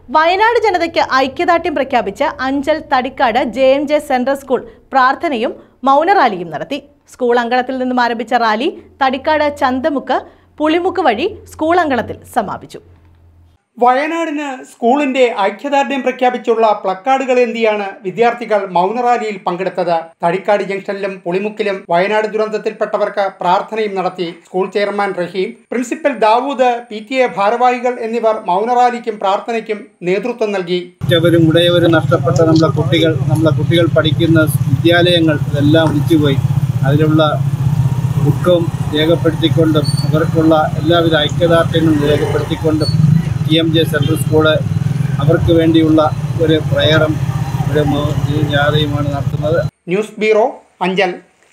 വയനാട് ജനതയ്ക്ക് ഐക്യദാർഢ്യം പ്രഖ്യാപിച്ച് Anchal Thadikkad J M J central school പ്രാർത്ഥനയും മൗനറാലിയും നടത്തി സ്കൂൾ അങ്കണത്തിൽ നിന്നും ആരംഭിച്ച റാലി തടിക്കാട് ചന്തമുക്ക് പുളിമുക്ക് വഴി സ്കൂൾ അങ്കണത്തിൽ സമാപിച്ചു വയനാടിന് സ്കൂളിന്റെ ഐക്യദാർഢ്യം പ്രഖ്യാപിച്ചുള്ള പ്ലക്കാർഡുകൾ എന്തിയാണ് വിദ്യാർത്ഥികൾ മൗനറാലിയിൽ പങ്കെടുത്തത് തടിക്കാട് ജംഗ്ഷനിലും പുളിമുക്കിലും വയനാട് ദുരന്തത്തിൽപ്പെട്ടവർക്ക് പ്രാർത്ഥനയും നടത്തി school chairman Raheem principal Dawood P T A ഭാരവാഹികൾ എന്നിവർ മൗനറാലിക്കും പ്രാർത്ഥനയ്ക്കും നേതൃത്വം നൽകി ഉറ്റവരും ഉടയവരും നഷ്ടപ്പെട്ട നമ്മളെ കുട്ടികൾ നമ്മളെ കുട്ടികൾ പഠിക്കുന്ന വിദ്യാലയങ്ങൾ ഇതെല്ലാം ഒലിച്ചുപോയി അതിലുള്ള ദുഃഖവും രേഖപ്പെടുത്തിക്കൊണ്ടും അവർക്കുള്ള എല്ലാവിധ ഐക്യദാർഢ്യങ്ങളും രേഖപ്പെടുത്തിക്കൊണ്ടും T M J central school അവർക്ക് വേണ്ടിയുള്ള ഒരു പ്രയറും ഒരു മോ- ജാഥയുമാണ് നടത്തുന്നത് ന്യൂസ് ബ്യൂറോ അഞ്ചൽ